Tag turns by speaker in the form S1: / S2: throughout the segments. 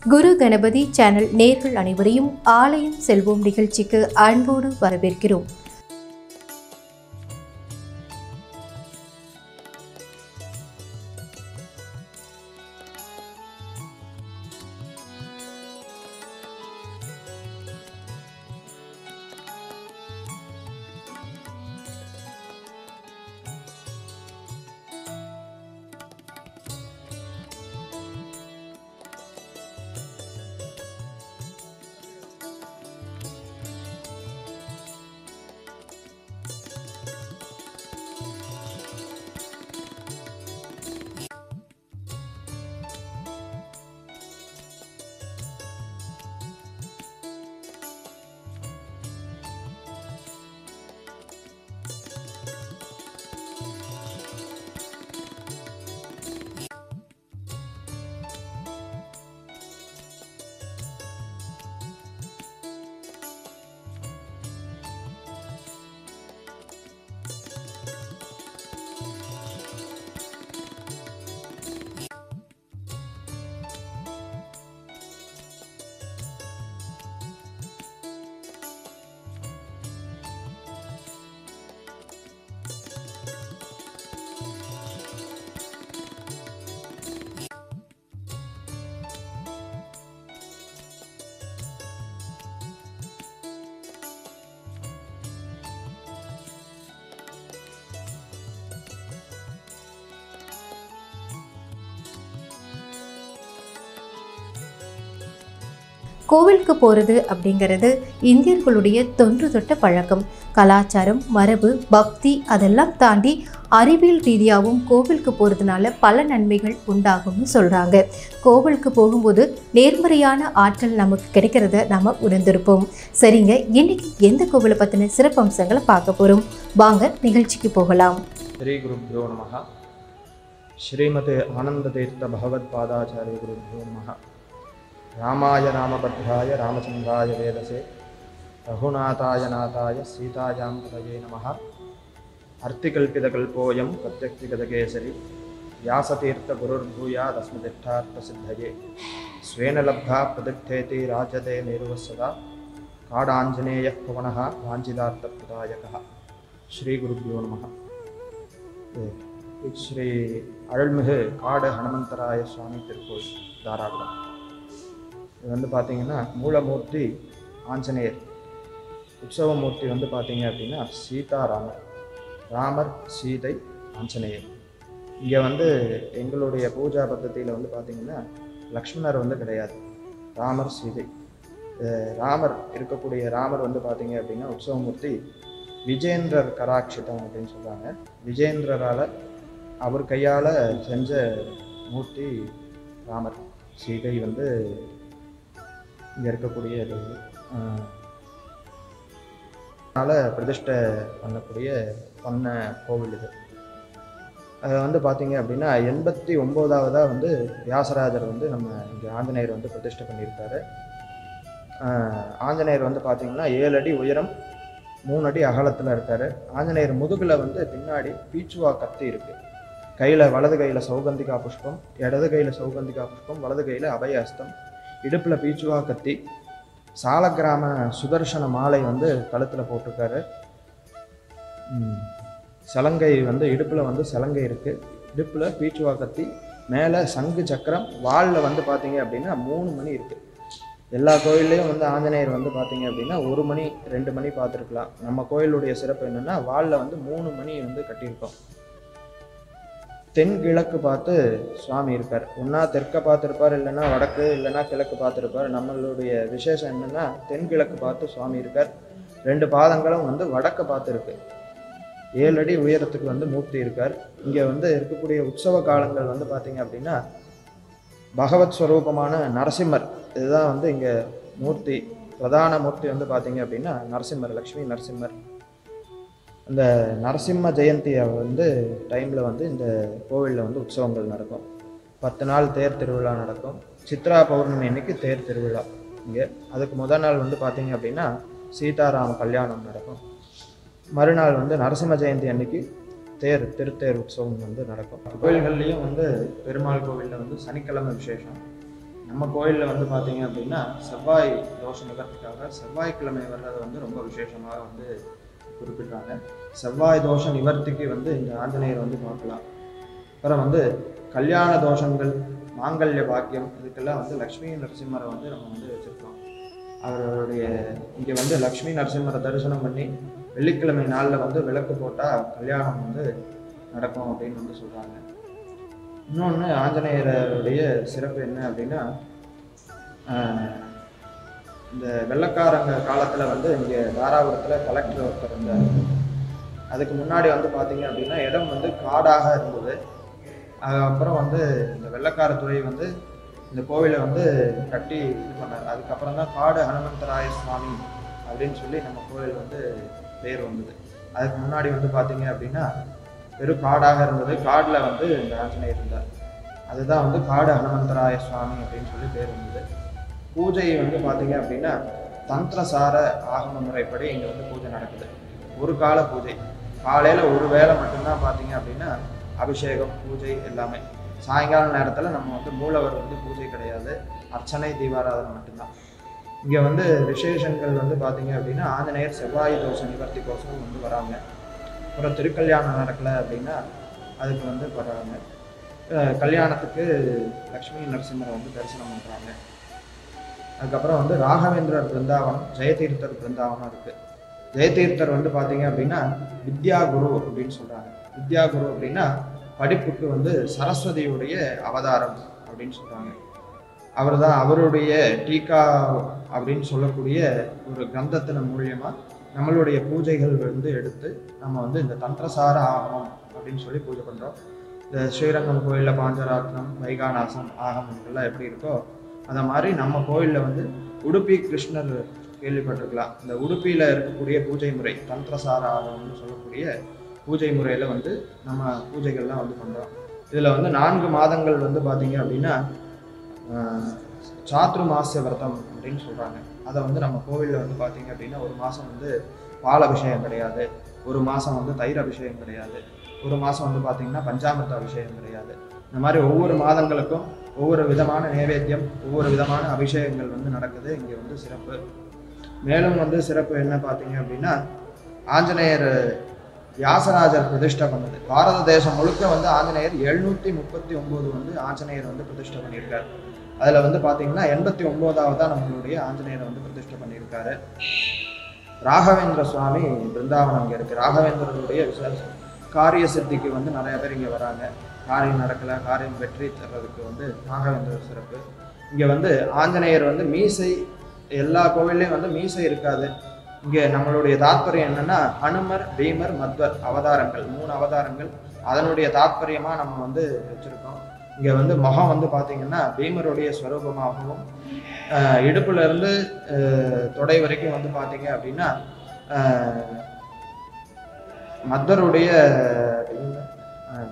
S1: குரு Ganapathi channel நேர்கள் அனைவரையும் ஆலயம் செல்வோம் நிகழ்ச்சிக்கு அன்போடு வரவேற்கிறோம் கோவிலுக்கு போகிறது அப்படிங்கிறது இந்தியர்களுடைய தொன்று தொட்ட பழக்கம் கலாச்சாரம் மரபு பக்தி அதெல்லாம் தாண்டி அறிவியல் ரீதியாகவும் கோவிலுக்கு போகிறதுனால பல நன்மைகள் உண்டாகும்னு சொல்கிறாங்க கோவிலுக்கு போகும்போது நேர்மறையான ஆற்றல் நமக்கு கிடைக்கிறத நாம் உணர்ந்திருப்போம் சரிங்க இன்னைக்கு எந்த கோவிலை பற்றின சிறப்பம்சங்களை பார்க்க போகிறோம் வாங்க நிகழ்ச்சிக்கு போகலாம்
S2: श्रीगुरुभ्यो नमः श्रीमते आनन्दतीर्थभगवत्पादाचार्यगुरुभ्यो नमः रामाय रामभद्राय रामचन्द्राय वेदसे रघुनाथाय नाथाय सीतायां पतये नमः अर्तिकल्पितकल्पोऽयं प्रत्यक्तिगतकेसरि व्यासतीर्थगुरुर्भूयादस्मदिष्टार्थसिद्धये स्वेन लब्धा प्रदिग्धेति राजते मेरुवस्सदा काडाञ्जनेयः पवनः वाञ्छितार्थप्रदायकः श्रीगुरुभ्यो नमः ஸ்ரீ அருள்மிகு காடு ஹனுமந்தராய சுவாமி திருக்கோயில் தாராபுரம் இது வந்து பார்த்தீங்கன்னா மூலமூர்த்தி ஆஞ்சநேயர் உற்சவமூர்த்தி வந்து பார்த்தீங்க அப்படின்னா சீதாராமர் ராமர் சீதை ஆஞ்சநேயர் இங்கே வந்து எங்களுடைய பூஜா பద్ధதியில் வந்து பார்த்தீங்கன்னா லக்ஷ்மணர் வந்து கிடையாது ராமர் சீதை அஹ் ராமர் இருக்கக்கூடிய ராமர் வந்து பார்த்தீங்க அப்படின்னா உற்சவமூர்த்தி விஜேந்திரர் கராட்சிதம் அப்படின்னு சொல்கிறாங்க விஜேந்திரரால் அவர் கையால் செஞ்ச மூர்த்தி ராமர் சீதை வந்து இங்கே இருக்கக்கூடிய இது அதனால் பிரதிஷ்டை பண்ணக்கூடிய பண்ண கோவில் இது அது வந்து பார்த்தீங்க அப்படின்னா எண்பத்தி ஒம்போதாவதாக வந்து வியாசராஜர் வந்து நம்ம இங்கே ஆஞ்சநேயர் வந்து பிரதிஷ்டை பண்ணியிருக்காரு ஆஹ் ஆஞ்சநேயர் வந்து பார்த்தீங்கன்னா ஏழு அடி உயரம் மூணு அடி அகலத்தில் இருக்கார் ஆஞ்சநேயர் முதுகில் வந்து பின்னாடி பீச்சுவா கத்தி இருக்குது கையில் வலது கையில் சௌகந்திகா புஷ்பம் இடது கையில் சௌகந்திகா புஷ்பம் வலது கையில் அபய அஸ்தம் இடுப்பில் பீச்சுவா கத்தி சாலக்கிராம சுதர்சன மாலை வந்து கழுத்தில் போட்டிருக்காரு ம். சலங்கை வந்து இடுப்பில் வந்து சலங்கை இருக்குது இடுப்பில் பீச்சுவா கத்தி மேலே சங்கு சக்கரம் வாலில் வந்து பார்த்தீங்க அப்படின்னா மூணு மணி இருக்குது எல்லா கோயில்லையும் வந்து ஆஞ்சநேயர் வந்து பார்த்தீங்க அப்படின்னா ஒரு மணி ரெண்டு மணி பார்த்துருக்கலாம் நம்ம கோயிலுடைய சிறப்பு என்னென்னா வாலில் வந்து மூணு மணி வந்து கட்டியிருக்கோம் தென்கிழக்கு பார்த்து சுவாமி இருப்பார் ஒன்றா தெற்க பார்த்துருப்பார் இல்லைன்னா வடக்கு இல்லைன்னா கிழக்கு பார்த்துருப்பார் நம்மளுடைய விசேஷம் என்னென்னா தென்கிழக்கு பார்த்து சுவாமி இருக்கார் ரெண்டு பாதங்களும் வந்து வடக்க பார்த்து இருக்கு ஏழு அடி உயரத்துக்கு வந்து மூர்த்தி இருக்கார் இங்கே வந்து இருக்கக்கூடிய உற்சவ காலங்கள் வந்து பார்த்தீங்க அப்படின்னா பகவத் ஸ்வரூபமான நரசிம்மர் இதுதான் வந்து இங்கே மூர்த்தி பிரதான மூர்த்தி வந்து பார்த்தீங்க அப்படின்னா நரசிம்மர் லக்ஷ்மி நரசிம்மர் இந்த நரசிம்ம ஜெயந்தியை வந்து டைமில் வந்து இந்த கோவிலில் வந்து உற்சவங்கள் நடக்கும் பத்து நாள் தேர் திருவிழா நடக்கும் சித்ரா பௌர்ணமி அன்னைக்கு தேர் திருவிழா இங்கே அதுக்கு முதல் நாள் வந்து பார்த்தீங்க அப்படின்னா சீதாராம கல்யாணம் நடக்கும் மறுநாள் வந்து நரசிம்ம ஜெயந்தி அன்னைக்கு தேர் திருத்தேர் உற்சவம் வந்து நடக்கும் கோயில்கள்லேயும் வந்து பெருமாள் கோவிலில் வந்து சனிக்கிழமை விசேஷம் நம்ம கோயிலில் வந்து பார்த்தீங்க அப்படின்னா செவ்வாய் தோஷ நிவர்த்திக்காக செவ்வாய்க்கிழமை வர்றது வந்து ரொம்ப விசேஷமாக வந்து குறிப்பிடுறாங்க செவ்வாய் தோஷ நிவர்த்திக்கு வந்து இந்த ஆஞ்சநேயர் வந்து பார்க்கலாம் அப்புறம் வந்து கல்யாண தோஷங்கள் மாங்கல்ய பாக்கியம் இதுக்கெல்லாம் வந்து லக்ஷ்மி நரசிம்மரை வந்து நம்ம வந்து வச்சுருக்கோம் அவருடைய இங்கே வந்து லக்ஷ்மி நரசிம்மரை தரிசனம் பண்ணி வெள்ளிக்கிழமை நாளில் வந்து விளக்கு போட்டால் கல்யாணம் வந்து நடக்கும் அப்படின்னு வந்து சொல்கிறாங்க இன்னொன்று ஆஞ்சநேயருடைய சிறப்பு என்ன அப்படின்னா ஆஹ், இந்த வெள்ளக்காரங்க காலத்தில் வந்து இங்கே தாராபுரத்தில் கலெக்டர் ஒருத்தர் இருந்தார் அதுக்கு முன்னாடி வந்து பார்த்தீங்க அப்படின்னா இடம் வந்து காடாக இருந்தது அதுக்கப்புறம் வந்து இந்த வெள்ளக்காரத்துறை வந்து இந்த கோவிலை வந்து கட்டி இது பண்ணார் அதுக்கப்புறம் தான் காடு ஹனுமந்தராய சுவாமி அப்படின்னு சொல்லி நம்ம கோவில் வந்து பேர் வந்தது அதுக்கு முன்னாடி வந்து பார்த்தீங்க அப்படின்னா வெறும் காடாக இருந்தது காடில் வந்து இந்த ஆஞ்சநேயர் இருந்தார் அதுதான் வந்து காடு ஹனுமந்தராய சுவாமி அப்படின்னு சொல்லி பேர் வந்தது பூஜை வந்து பார்த்தீங்க அப்படின்னா தந்திரசார ஆகம முறைப்படி இங்கே வந்து பூஜை நடக்குது ஒரு கால பூஜை காலையில் ஒரு வேளை மட்டும்தான் பார்த்தீங்க அப்படின்னா அபிஷேகம் பூஜை எல்லாமே சாயங்கால நேரத்தில் நம்ம வந்து மூலவர் வந்து பூஜை கிடையாது அர்ச்சனை தீபாராதனை மட்டும்தான் இங்கே வந்து விசேஷங்கள் வந்து பார்த்தீங்க அப்படின்னா ஆஞ்சநேயர் செவ்வாய் தோஷ நிவர்த்திக்கோசரம் வந்து வராங்க அப்புறம் திருக்கல்யாணம் நடக்கலை அப்படின்னா அதுக்கு வந்து வர்றாங்க அஹ் கல்யாணத்துக்கு லக்ஷ்மி நரசிம்மரை வந்து தரிசனம் பண்ணுறாங்க அதுக்கப்புறம் வந்து ராகவேந்திரர் பிருந்தாவனம் ஜெயதீர்த்தர் பிருந்தாவனம் இருக்குது ஜெயதீர்த்தர் வந்து பார்த்தீங்க அப்படின்னா வித்யா குரு அப்படின்னு சொல்கிறாங்க வித்யா குரு அப்படின்னா படிப்புக்கு வந்து சரஸ்வதியுடைய அவதாரம் அப்படின்னு சொல்கிறாங்க அவர் தான் அவருடைய டீகா அப்படின்னு சொல்லக்கூடிய ஒரு கிரந்தத்தின் மூலியமாக நம்மளுடைய பூஜைகள் வந்து எடுத்து நம்ம வந்து இந்த தந்திரசார ஆகமம் அப்படின்னு சொல்லி பூஜை பண்ணுறோம் இந்த ஸ்ரீரங்கம் கோயிலில் பாஞ்சராத்னம் வைகாநாசம் ஆகமம் எல்லாம் எப்படி இருக்கோ அந்த மாதிரி நம்ம கோயிலில் வந்து உடுப்பி கிருஷ்ணர் கேள்விப்பட்டிருக்கலாம் இந்த உடுப்பியில் இருக்கக்கூடிய பூஜை முறை தந்திரசார ஆகமம்னு சொல்லக்கூடிய பூஜை முறையில் வந்து நம்ம பூஜைகள்லாம் வந்து பண்ணுறோம் இதில் வந்து நான்கு மாதங்கள் வந்து பார்த்தீங்க அப்படின்னா ஆஹ், சாத்ரு மாசிய விரதம் அப்படின்னு சொல்கிறாங்க அதை வந்து நம்ம கோவிலில் வந்து பார்த்தீங்க அப்படின்னா ஒரு மாதம் வந்து பால் அபிஷேகம் கிடையாது ஒரு மாதம் வந்து தயிர் அபிஷேகம் கிடையாது ஒரு மாதம் வந்து பார்த்தீங்கன்னா பஞ்சாமிர்த அபிஷேகம் கிடையாது இந்த மாதிரி ஒவ்வொரு மாதங்களுக்கும் ஒவ்வொரு விதமான நைவேத்தியம் ஒவ்வொரு விதமான அபிஷேகங்கள் வந்து நடக்குது இங்கே வந்து சிறப்பு மேலும் வந்து சிறப்பு என்ன பார்த்தீங்க அப்படின்னா ஆஞ்சநேயர் வியாசராஜர் பிரதிஷ்டை பண்ணது பாரத தேசம் முழுக்க வந்து ஆஞ்சநேயர் எழுநூற்றி முப்பத்தி ஒம்பது வந்து ஆஞ்சநேயர் வந்து பிரதிஷ்டை பண்ணியிருக்காரு அதில் வந்து பார்த்தீங்கன்னா எண்பத்தி ஒம்போதாவதா நம்மளுடைய ஆஞ்சநேயரை வந்து பிரதிஷ்டை பண்ணியிருக்காரு ராகவேந்திர சுவாமி பிருந்தாவனம் அங்கே இருக்குது ராகவேந்திரனுடைய விசேஷம் காரிய சித்திக்கு வந்து நிறைய பேர் இங்கே வராங்க காரியம் நடக்கலை காரியம் வெற்றி தர்றதுக்கு வந்து ராகவேந்திரர் சிறப்பு இங்கே வந்து ஆஞ்சநேயர் வந்து மீசை எல்லா கோவில்லையும் வந்து மீசை இருக்காது இங்கே நம்மளுடைய தாத்பரியம் என்னன்னா ஹனுமர் பீமர் மத்வர் அவதாரங்கள் மூணு அவதாரங்கள் அதனுடைய தாத்பரியமாக நம்ம வந்து வச்சுருக்கோம் இங்கே வந்து முகம் வந்து பார்த்தீங்கன்னா பீமருடைய ஸ்வரூபமாகவும் ஆஹ் இடுப்புல இருந்து ஆஹ் தொடை வரைக்கும் வந்து பார்த்தீங்க அப்படின்னா ஆஹ் மத்வருடைய ஆஹ்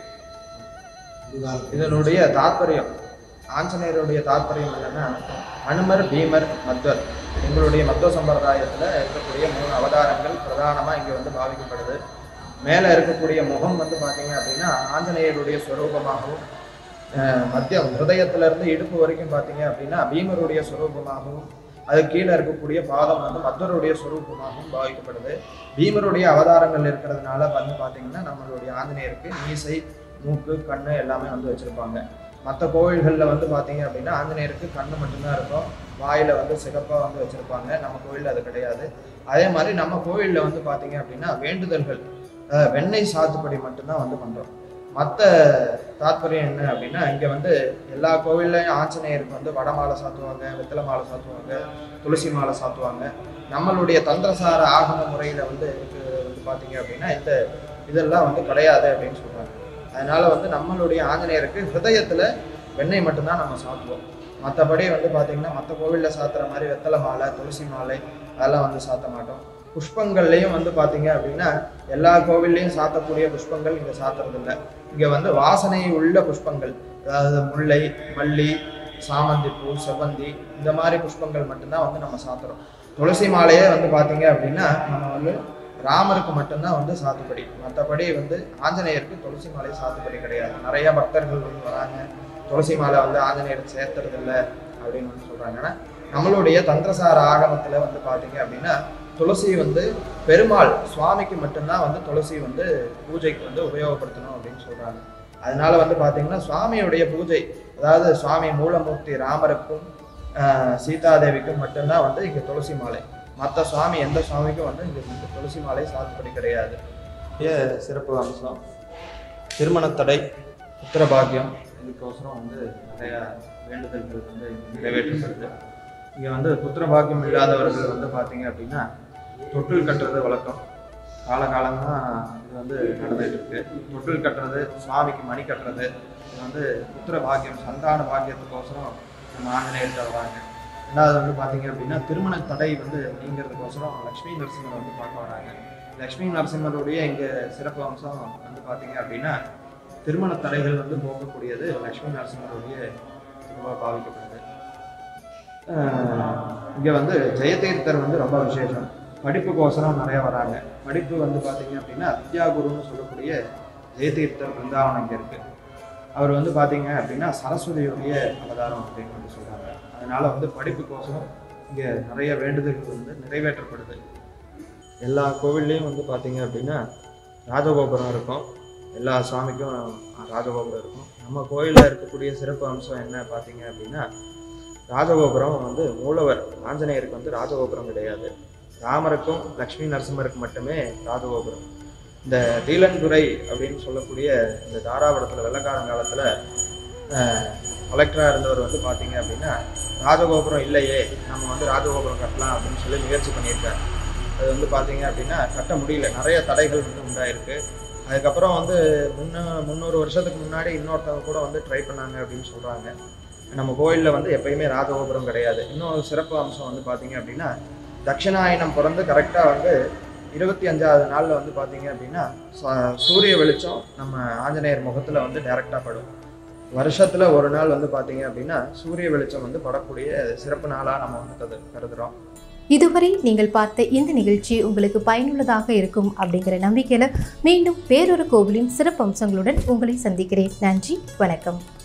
S2: இதனுடைய தாத்பரியம் ஆஞ்சநேயருடைய தாத்பரியம் என்னன்னா அனுமர் பீமர் மத்வர் எங்களுடைய மத்வ சம்பிரதாயத்தில் இருக்கக்கூடிய மூணு அவதாரங்கள் பிரதானமாக இங்கே வந்து பாவிக்கப்படுது மேலே இருக்கக்கூடிய முகம் வந்து பார்த்தீங்க அப்படின்னா ஆஞ்சநேயருடைய ஸ்வரூபமாகவும் அஹ், மத்திய ஹிருதயத்திலிருந்து இடுப்பு வரைக்கும் பார்த்தீங்க அப்படின்னா பீமருடைய ஸ்வரூபமாகவும் அது கீழே இருக்கக்கூடிய பாதம் வந்து மத்வருடைய ஸ்வரூபமாகவும் பாவிக்கப்படுது பீமருடைய அவதாரங்கள் இருக்கிறதுனால வந்து பார்த்தீங்கன்னா நம்மளுடைய ஆஞ்சநேயருக்கு மீசை மூக்கு கண்ணு எல்லாமே வந்து வச்சுருப்பாங்க மற்ற கோவில்களில் வந்து பார்த்தீங்க அப்படின்னா ஆஞ்சநேயருக்கு கண்ணு மட்டும்தான் இருக்கும் வாயில் வந்து சிகப்பாக வந்து வச்சுருப்பாங்க நம்ம கோவிலில் அது கிடையாது அதே மாதிரி நம்ம கோவிலில் வந்து பார்த்தீங்க அப்படின்னா வேண்டுதல்கள் அஹ், வெண்ணெய் சாத்துப்படி மட்டும்தான் வந்து பண்ணுறோம் மற்ற தாத்பரியம் என்ன அப்படின்னா இங்கே வந்து எல்லா கோவில்லையும் ஆஞ்சநேயருக்கு வந்து வடை மாலை சாத்துவாங்க வெத்தலை மாலை சாத்துவாங்க துளசி மாலை சாத்துவாங்க நம்மளுடைய தந்திரசார ஆகம முறையில் வந்து இதுக்கு வந்து பார்த்தீங்க அப்படின்னா இந்த இதெல்லாம் வந்து கிடையாது அப்படின்னு சொல்கிறாங்க அதனால வந்து நம்மளுடைய ஆஞ்சநேயருக்கு ஹிருதயத்தில் வெண்ணெய் மட்டும்தான் நம்ம சாத்துவோம் மற்றபடி வந்து பார்த்தீங்கன்னா மற்ற கோவிலில் சாத்துற மாதிரி வெத்தலை மாலை துளசி மாலை அதெல்லாம் வந்து சாத்த மாட்டோம் புஷ்பங்கள்லையும் வந்து பார்த்தீங்க அப்படின்னா எல்லா கோவில்லையும் சாத்தக்கூடிய புஷ்பங்கள் இங்கே சாத்துறது இல்லை இங்கே வந்து வாசனை உள்ள புஷ்பங்கள் அதாவது முல்லை மல்லி சாமந்தி பூ செவ்வந்தி இந்த மாதிரி புஷ்பங்கள் மட்டும்தான் வந்து நம்ம சாத்துறோம் துளசி மாலையே வந்து பார்த்தீங்க அப்படின்னா நம்ம வந்து ராமருக்கு மட்டும்தான் வந்து சாத்துப்படி மற்றபடி வந்து ஆஞ்சநேயருக்கு துளசி மாலை சாத்துப்படி கிடையாது நிறைய பக்தர்கள் வந்து வராங்க துளசி மாலை வந்து ஆஞ்சநேயர் சேர்த்துறது இல்லை அப்படின்னு வந்து சொல்றாங்க ஆனா நம்மளுடைய தந்திரசார ஆகமத்துல வந்து பாத்தீங்க அப்படின்னா துளசி வந்து பெருமாள் சுவாமிக்கு மட்டும்தான் வந்து துளசி வந்து பூஜைக்கு வந்து உபயோகப்படுத்தணும் அப்படின்னு சொல்றாங்க அதனால வந்து பாத்தீங்கன்னா சுவாமியுடைய பூஜை அதாவது சுவாமி மூலமூர்த்தி ராமருக்கும் ஆஹ், சீதாதேவிக்கும் மட்டும்தான் வந்து இங்க துளசி மாலை மற்ற சுவாமி எந்த சுவாமிக்கும் வந்து இங்க இந்த துளசி மாலை சாத்துப்படி கிடையாது ஏ- சிறப்பு அம்சம் திருமணத்தடை புத்திரபாக்கியம் இதுக்கோசரம் வந்து நிறைய வேண்டுதல்கள் வந்து இங்க நிறைவேற்றப்படுது இங்கே வந்து புத்திரபாக்கியம் இல்லாதவர்கள் வந்து பார்த்தீங்க அப்படின்னா தொட்டில் கட்டுறது வழக்கம் காலகாலமாக இது வந்து நடந்துட்டு இருக்கு தொட்டில் கட்டுறது சுவாமிக்கு மணி கட்டுறது இது வந்து புத்திர பாக்கியம் சந்தான பாக்கியத்துக்கோசரம் நம்ம ஆஞ்சநேயர்கிட்ட வராங்க ரெண்டாவது வந்து பார்த்தீங்க அப்படின்னா திருமண தடை வந்து நீங்கிறதுக்கோசரம் லக்ஷ்மி நரசிம்மர் வந்து பார்க்க வராங்க லக்ஷ்மி நரசிம்மருடைய இங்கே சிறப்பு அம்சம் வந்து பார்த்தீங்க அப்படின்னா திருமண தடைகள் வந்து போகக்கூடியது லக்ஷ்மி நரசிம்மருடைய இதுவாக பாவிக்கப்படுது இங்கே வந்து ஜெயதீர்த்தர் வந்து ரொம்ப விசேஷம் படிப்புக்கோசரம் நிறைய வராங்க படிப்பு வந்து பார்த்தீங்க அப்படின்னா வித்யாகுருன்னு சொல்லக்கூடிய ஜெயதீர்த்தர் பிருந்தாவனம் இங்கே இருக்கு அவர் வந்து பார்த்தீங்க அப்படின்னா சரஸ்வதியுடைய அவதாரம் அப்படின்னு வந்து சொல்றாங்க அதனால வந்து படிப்புக்கோசரம் இங்கே நிறைய வேண்டுதல்கள் வந்து நிறைவேற்றப்படுது எல்லா கோவில்லையும் வந்து பார்த்தீங்க அப்படின்னா ராஜகோபுரம் இருக்கும் எல்லா சுவாமிக்கும் ராஜகோபுரம் இருக்கும் நம்ம கோயிலில் இருக்கக்கூடிய சிறப்பு அம்சம் என்ன பார்த்தீங்க அப்படின்னா ராஜகோபுரம் வந்து மூலவர் ஆஞ்சநேயருக்கு வந்து ராஜகோபுரம் கிடையாது ராமருக்கும் லக்ஷ்மி நரசிம்மருக்கு மட்டுமே ராஜகோபுரம் இந்த டீலன்துறை அப்படின்னு சொல்லக்கூடிய இந்த தாராபுரத்தில் வெள்ளக்காரங்காலத்தில் கலெக்டராக இருந்தவர் வந்து பார்த்தீங்க அப்படின்னா ராஜகோபுரம் இல்லையே நம்ம வந்து ராஜகோபுரம் கட்டலாம் அப்படின்னு சொல்லி முயற்சி பண்ணியிருக்காரு அது வந்து பார்த்தீங்க அப்படின்னா கட்ட முடியல நிறைய தடைகள் வந்து உண்டாயிருக்கு அதுக்கப்புறம் வந்து முன்ன முந்நூறு வருஷத்துக்கு முன்னாடி இன்னொருத்தவங்க கூட வந்து ட்ரை பண்ணாங்க அப்படின்னு சொல்கிறாங்க நம்ம கோயிலில் வந்து எப்பயுமே ராஜகோபுரம் கிடையாது இன்னொரு சிறப்பு அம்சம் வந்து பார்த்தீங்க அப்படின்னா தட்சிணாயனம் பிறந்து கரெக்டாக வந்து இருபத்தி அஞ்சாவது நாளில் வந்து பார்த்தீங்க அப்படின்னா ச- சூரிய வெளிச்சம் நம்ம ஆஞ்சநேயர் முகத்தில் வந்து டைரெக்டாக படும் வருஷத்தில் ஒரு நாள் வந்து பார்த்தீங்க அப்படின்னா சூரிய வெளிச்சம் வந்து படக்கூடிய சிறப்பு நாளாக நம்ம வந்து கரு கருதுகிறோம்
S1: இதுவரை நீங்கள் பார்த்த இந்த நிகழ்ச்சி உங்களுக்கு பயனுள்ளதாக இருக்கும் அப்படிங்கிற நம்பிக்கையில் மீண்டும் வேறொரு கோவிலின் சிறப்பு அம்சங்களுடன் உங்களை சந்திக்கிறேன் நன்றி வணக்கம்